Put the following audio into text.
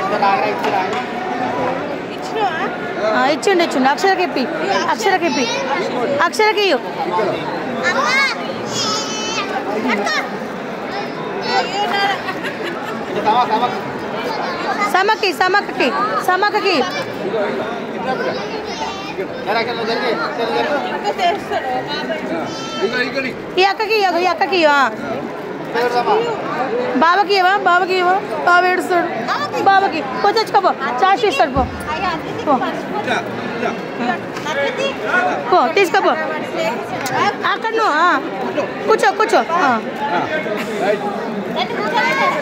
ఆ, ఇచ్చిండు ఇచ్చిండు అక్షరకి ఇప్పి అక్షరకి ఇప్పి అక్షరకి ఇయ్యు సమకి సమకకి సమకకి ఈ అక్కకి ఇయ్యకు, ఈ అక్కకి ఇయ్యు, ఆ. బాబాకి ఇవ్వా బాబాకి ఇవ్వా బాబా ఏడుస్తాడు బాబాకి పో తెచ్చుకోపో చాష్ ఇస్తాడు పో పో పో తీసుకోపో అక్కడ నువ్వు ఆ. కూర్చో కూర్చో ఆ.